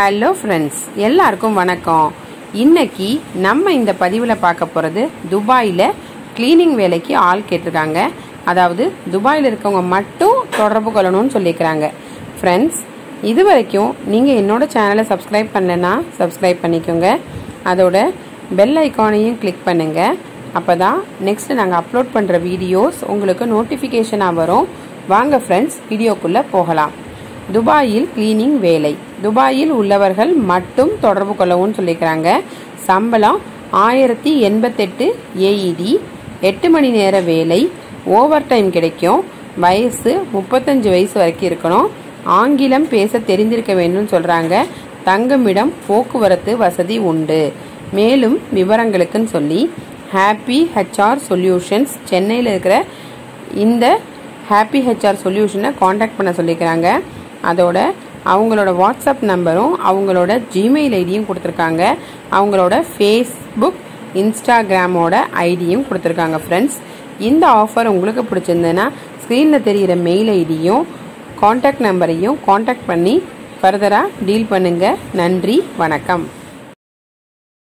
hello friends எல்லாருக்கும் வணக்கம் இன்னைக்கு நம்ம இந்த பதிவில் பார்க்க போகிறது துபாயில் க்ளீனிங் வேலைக்கு ஆள் கேட்டிருக்காங்க அதாவது துபாயில் இருக்கவங்க மட்டும் தொடர்பு கொள்ளணும்னு சொல்லியிருக்கிறாங்க ஃப்ரெண்ட்ஸ் இது வரைக்கும் நீங்கள் என்னோட சேனலை சப்ஸ்கிரைப் பண்ணலைன்னா சப்ஸ்கிரைப் பண்ணிக்கோங்க அதோட பெல் ஐக்கானையும் கிளிக் பண்ணுங்கள் அப்போ தான் நெக்ஸ்ட் நாங்கள் அப்லோட் பண்ணுற வீடியோஸ் உங்களுக்கு நோட்டிஃபிகேஷனாக வரும் வாங்க ஃப்ரெண்ட்ஸ் வீடியோக்குள்ளே போகலாம் துபாயில் கிளீனிங் வேலை துபாயில் உள்ளவர்கள் மட்டும் தொடர்பு கொள்ளவும் சொல்லியிருக்கிறாங்க சம்பளம் ஆயிரத்தி எண்பத்தெட்டு ஏஇடி எட்டு மணி நேர வேலை ஓவர் டைம் கிடைக்கும் வயசு முப்பத்தஞ்சு வயசு வரைக்கும் இருக்கணும் ஆங்கிலம் பேச தெரிந்திருக்க வேண்டும் சொல்கிறாங்க தங்குமிடம் போக்குவரத்து வசதி உண்டு மேலும் விவரங்களுக்குன்னு சொல்லி ஹாப்பி ஹெச்ஆர் சொல்யூஷன்ஸ் சென்னையில் இருக்கிற இந்த ஹாப்பி ஹெச்ஆர் சொல்யூஷனை காண்டாக்ட் பண்ண சொல்லியிருக்கிறாங்க அதோட அவங்களோட வாட்ஸ்அப் நம்பரும் அவங்களோட ஜிமெயில் ஐடியும் கொடுத்துருக்காங்க அவங்களோட ஃபேஸ்புக் இன்ஸ்டாகிராமோட ஐடியும் கொடுத்துருக்காங்க ஃப்ரெண்ட்ஸ் இந்த ஆஃபர் உங்களுக்கு பிடிச்சிருந்ததுன்னா ஸ்க்ரீனில் தெரிகிற மெயில் ஐடியும் காண்டாக்ட் நம்பரையும் காண்டாக்ட் பண்ணி ஃபர்தராக டீல் பண்ணுங்கள் நன்றி வணக்கம்